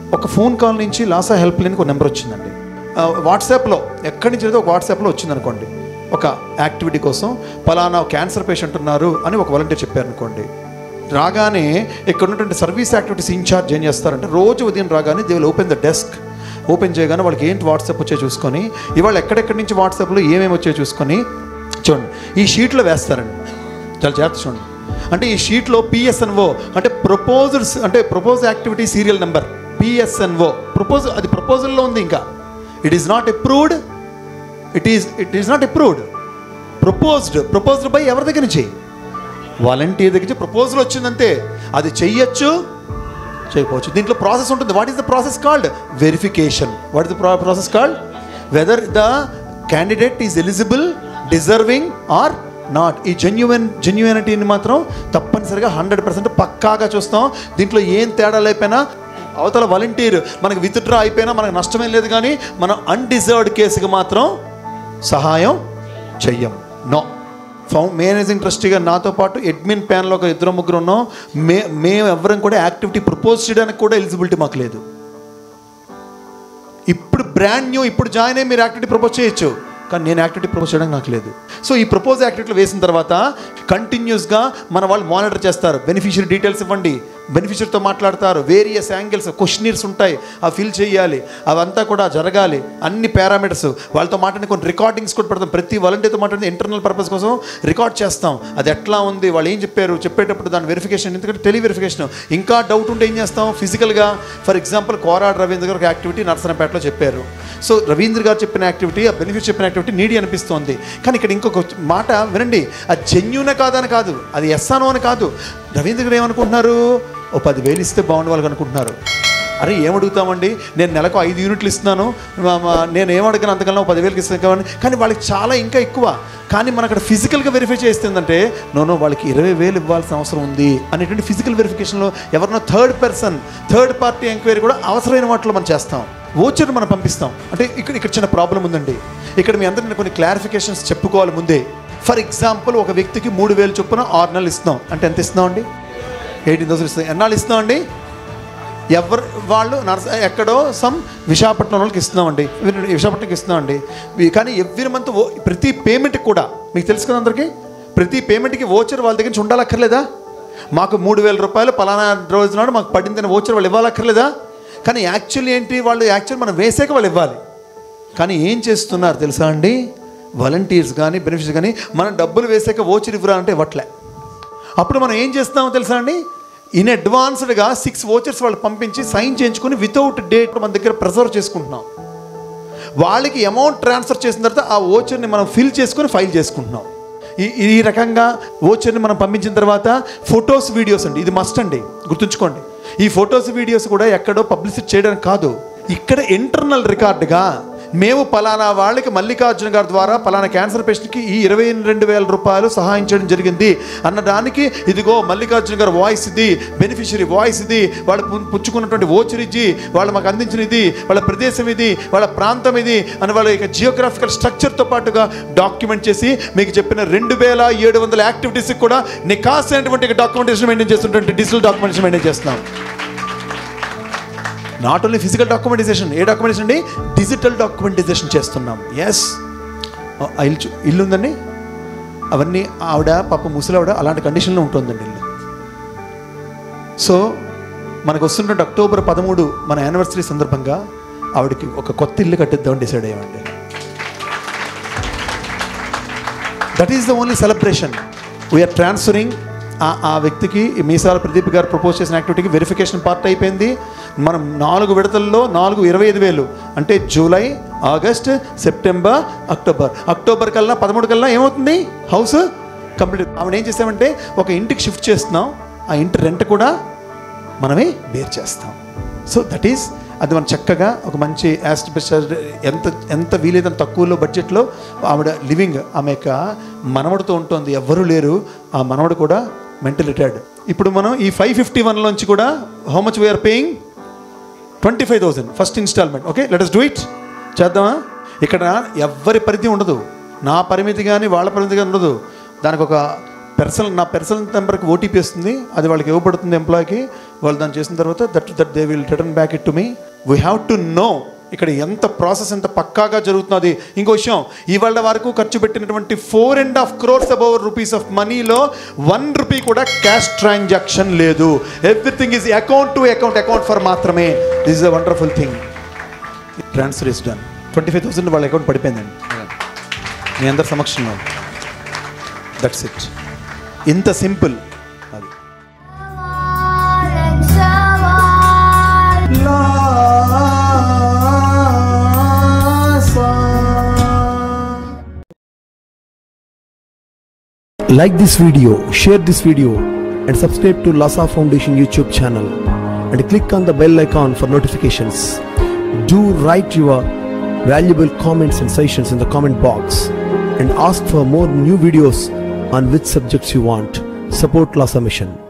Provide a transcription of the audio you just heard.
ఒక phone call నుంచి లాసా help లైన్కి ఒక నెంబర్ వచ్చిందండి ఆ, వాట్సాప్లో ఎక్కడి నుంచి అయితే ఒక వాట్సాప్లో వచ్చింది అనుకోండి ఒక యాక్టివిటీ కోసం పలానా క్యాన్సర్ పేషెంట్ ఉన్నారు అని ఒక వాలంటీర్ చెప్పారు అనుకోండి రాగానే ఇక్కడ ఉన్నటువంటి సర్వీస్ యాక్టివిటీస్ ఇన్ఛార్జ్ ఏం చేస్తారంటే రోజు ఉదయం రాగానే they will open the desk open చేయగానే వాళ్ళకి ఏంటి వాట్సాప్ వచ్చే చూసుకొని ఇవాళ ఎక్కడెక్కడి నుంచి వాట్సాప్లో ఏమేమి వచ్చాయో చూసుకొని చూడండి ఈ షీట్లో వేస్తారండి చాలా జాగ్రత్త చూడండి అంటే ఈ షీట్లో పిఎస్ఎన్ఓ అంటే ప్రపోజల్ అంటే propose activity serial number PSNO propose అది ప్రపోజల్లో ఉంది ఇంకా it is not approved it is it is not approved proposed proposed by ఎవరి దగ్గర నుంచి వాలంటీర్ దగ్గర నుంచి ప్రపోజల్ వచ్చిందంతే అది చెయ్యొచ్చు చేయకపోవచ్చు దీంట్లో ప్రాసెస్ ఉంటుంది what is the process called verification what is the process called whether the candidate is eligible deserving or not ఈ జెన్యున్ జెన్యునిటీని మాత్రం తప్పనిసరిగా హండ్రెడ్ పర్సెంట్ పక్కాగా చూస్తాం దీంట్లో ఏం తేడా లేకపోయినా అవతల వాలంటీర్ మనకి విత్డ్రా అయిపోయినా మనకు నష్టమేం లేదు కానీ మనం అన్డిజర్వ్డ్ కేసుకి మాత్రం సహాయం చెయ్యం నో ఫౌ మేనేజింగ్ ట్రస్టీగా నాతో పాటు అడ్మిన్ ప్యాన్లో ఒక ఇద్దరు ముగ్గురు ఉన్నాం మే మేము ఎవరం కూడా యాక్టివిటీ ప్రపోజ్ చేయడానికి కూడా ఎలిజిబిలిటీ మాకు లేదు ఇప్పుడు బ్రాండ్ న్యూ ఇప్పుడు జాయిన్ అయ్యి మీరు యాక్టివిటీ ప్రపోజ్ చేయొచ్చు కానీ నేను యాక్టివిటీ ప్రపోజ్ చేయడానికి నాకు లేదు సో ఈ ప్రపోజ్ యాక్టివిటీలో వేసిన తర్వాత కంటిన్యూస్గా మన వాళ్ళు మానిటర్ చేస్తారు బెనిఫిషియరీ డీటెయిల్స్ ఇవ్వండి బెనిఫిషరీతో మాట్లాడతారు వేరియస్ యాంగిల్స్ క్వశ్చనీర్స్ ఉంటాయి అవి ఫిల్ చేయాలి అవంతా కూడా జరగాలి అన్ని పారామీటర్స్ వాళ్ళతో మాట్లాడిన కొన్ని రికార్డింగ్స్ కూడా పెడతాం ప్రతి వాలంటీర్తో మాట్లాడిన ఇంటర్నల్ పర్పస్ కోసం రికార్డ్ చేస్తాం అది ఎట్లా ఉంది వాళ్ళు ఏం చెప్పారు చెప్పేటప్పుడు దాని వెరిఫికేషన్ ఎందుకంటే టెలి వెరిఫికేషన్ ఇంకా డౌట్ ఉంటే ఏం చేస్తాం ఫిజికల్గా ఫర్ ఎగ్జాంపుల్ కోరాడ్ రవీంద్ర గారు ఒక యాక్టివిటీ నర్సనపేటలో చెప్పారు సో రవీంద్ర గారు చెప్పిన యాక్టివిటీ ఆ బెనిఫిట్ చెప్పిన యాక్టివిటీ నీడి అనిపిస్తోంది కానీ ఇక్కడ ఇంకొక మాట వినండి అది జెన్యున కాదని కాదు అది ఎస్ అనో అని కాదు రవీంద్ర గారు ఏమనుకుంటున్నారు ఓ పదివేలు ఇస్తే బాగుండు వాళ్ళకి అనుకుంటున్నారు అరే ఏమడుగుతామండి నేను నెలకు ఐదు యూనిట్లు ఇస్తున్నాను మా- మా- నేను ఏమడగను అంతకన్నా ఒక పదివేలకి ఇస్తాను కావాలి కానీ వాళ్ళకి చాలా ఇంకా ఎక్కువ కానీ మన అక్కడ ఫిజికల్గా వెరిఫై చేస్తుందంటే నోనో వాళ్ళకి ఇరవై వేలు ఇవ్వాల్సిన అవసరం ఉంది అనేటువంటి ఫిజికల్ వెరిఫికేషన్లో ఎవరినో third person third party enquiry కూడా అవసరమైన వాటిలో మనం చేస్తాం ఓచర్ మనం పంపిస్తాం అంటే ఇక్కడ ఇక్కడ చిన్న ప్రాబ్లం ఉందండి ఇక్కడ మీ అందరిని కొన్ని క్లారిఫికేషన్స్ చెప్పుకోవాలి ముందే ఫర్ ఎగ్జాంపుల్ ఒక వ్యక్తికి మూడు వేలు చొప్పున ఆరు నెలలు ఇస్తున్నాం అంటే ఎంత ఇస్తున్నాం అండి ఎయిటీన్ థౌసండ్ ఇస్తాం ఎన్నాళ్ళు ఇస్తున్నాం అండి ఎవరు వాళ్ళు నర్స ఎక్కడో సమ్ విశాఖపట్నం వాళ్ళకి ఇస్తున్నామండి వీరు విశాఖపట్నంకి ఇస్తున్నామండి వీ- కానీ ఎవ్రీ మంత్ ఓ ప్రతి పేమెంట్కి కూడా మీకు తెలుసు కదా అందరికీ ప్రతి పేమెంట్కి ఓచర్ వాళ్ళ దగ్గర నుంచి ఉండాలక్కర్లేదా మాకు మూడు వేల రూపాయలు పలానా రోజు నాడు మాకు పడిందని ఓచర్ వాళ్ళు ఇవ్వాలక్కర్లేదా కానీ యాక్చువల్లీ ఏంటి వాళ్ళు యాక్చువల్ మనం వేసాక వాళ్ళు ఇవ్వాలి కానీ ఏం చేస్తున్నారు తెలుసా అండి వాలంటీర్స్ కానీ బెనిఫిట్స్ కానీ మనం డబ్బులు వేసాక ఓచర్ ఇవ్వరా అంటే ఇవ్వట్లే అప్పుడు మనం ఏం చేస్తామో తెలుసా అండి ఇన్ అడ్వాన్స్డ్గా సిక్స్ ఓచర్స్ వాళ్ళు పంపించి సైన్ చేయించుకొని వితౌట్ డేట్ మన దగ్గర ప్రిజర్వ్ చేసుకుంటున్నాం వాళ్ళకి అమౌంట్ ట్రాన్స్ఫర్ చేసిన తర్వాత ఆ ఓచర్ని మనం ఫిల్ చేసుకొని ఫైల్ చేసుకుంటున్నాం ఈ ఈ రకంగా ఓచర్ని మనం పంపించిన తర్వాత ఫొటోస్ వీడియోస్ అండి ఇది మస్ట్ అండి గుర్తుంచుకోండి ఈ ఫొటోస్ వీడియోస్ కూడా ఎక్కడో పబ్లిసిటీ చేయడానికి కాదు ఇక్కడ ఇంటర్నల్ రికార్డుగా మేము పలానా వాళ్ళకి మల్లికార్జున గారి ద్వారా పలానా క్యాన్సర్ పేషెంట్కి ఈ ఇరవై రెండు వేల రూపాయలు సహాయం చేయడం జరిగింది అన్నదానికి ఇదిగో మల్లికార్జున గారి వాయిస్ ఇది బెనిఫిషరీ వాయిస్ ఇది వాళ్ళు పు- పుచ్చుకున్నటువంటి ఓచర్ ఇది వాళ్ళు మాకు అందించిన ఇది వాళ్ళ ప్రదేశం ఇది వాళ్ళ ప్రాంతం ఇది అని వాళ్ళ యొక్క జియోగ్రాఫికల్ స్ట్రక్చర్తో పాటుగా డాక్యుమెంట్ చేసి మీకు చెప్పిన రెండు వేల ఏడు వందల యాక్టివిటీస్కి కూడా నికాస్ అయినటువంటి డాక్యుమెంటేషన్ మెయింటైన్ చేస్తున్నటువంటి డిజిటల్ డాక్యుమెంటేషన్ మెయింటైన్ చేస్తున్నాం నాట్ ఓన్లీ ఫిజికల్ డాక్యుమెంటైజేషన్ ఏ డాక్యుమెంటేషన్ అండి డిజిటల్ డాక్యుమెంటైజేషన్ చేస్తున్నాం ఎస్ ఇల్లు చూ- ఇల్లు ఉందండి అవన్నీ ఆవిడ పాప ముసలావిడ అలాంటి కండిషన్లో ఉంటుందండి ఇల్లు సో మనకు వస్తున్నటువంటి అక్టోబర్ పదమూడు మన యానివర్సరీ సందర్భంగా ఆవిడకి ఒక కొత్త ఇల్లు కట్టిద్దామని డిసైడ్ అయ్యామండి that is the only celebration we are transferring ఆ ఆ వ్యక్తికి ఈ మీసాల ప్రదీప్ గారు ప్రపోజ్ చేసిన యాక్టివిటీకి వెరిఫికేషన్ పార్ట్ అయిపోయింది మనం నాలుగు విడతల్లో నాలుగు ఇరవై ఐదు వేలు అంటే July August September October October కల్లా పదమూడు కల్లా ఏమవుతుంది హౌస్ కంప్లీట్ ఆవిడ ఏం చేసామంటే ఒక ఇంటికి షిఫ్ట్ చేస్తున్నాం ఆ ఇంటి రెంట్ కూడా మనమే బేర్ చేస్తాం సో దట్ ఈస్ అది మనం చక్కగా ఒక మంచి యాస్టిబిస్టర్ ఎంత ఎంత వీలైతే అంత తక్కువలో బడ్జెట్లో ఆవిడ లివింగ్ ఆమె యొక్క మనవడితో ఉంటుంది ఎవ్వరూ లేరు ఆ మనవడు కూడా మెంటల్ రిటైర్డ్ ఇప్పుడు మనం ఈ ఫైవ్ ఫిఫ్టీ వన్లోంచి కూడా how much we are paying twenty five thousand first instalment okay let us do it చేద్దామా ఇక్కడ ఎవ్వరి పరిధి ఉండదు నా పరిమితి కానీ వాళ్ళ పరిమితి కానీ ఉండదు దానికి ఒక పర్సనల్ నా పర్సనల్ నెంబర్కి ఓటీపీ వస్తుంది అది వాళ్ళకి ఇవ్వబడుతుంది ఎంప్లాయీకి వాళ్ళు దాన్ని చేసిన తర్వాత that that they will return back it to me we have to know ఇక్కడ ఎంత ప్రాసెస్ ఎంత పక్కాగా జరుగుతున్నది ఇంకో విషయం ఇవాళ వరకు ఖర్చు పెట్టినటువంటి four and half crores above rupees of మనీలో వన్ రూపీ కూడా క్యాష్ ట్రాన్సాక్షన్ లేదు everything is account to account account for మాత్రమే this is a wonderful thing transfer is done twenty five thousand వాళ్ళ అకౌంట్ పడిపోయిందండి మీ అందరి సమక్షంలో దట్స్ ఇట్ ఇంత సింపుల్ అది Like this video, share this video, and subscribe to Lasa Foundation YouTube channel. And click on the bell icon for notifications. Do write your valuable comments and suggestions in the comment box. And ask for more new videos on which subjects you want. Support Lasa Mission.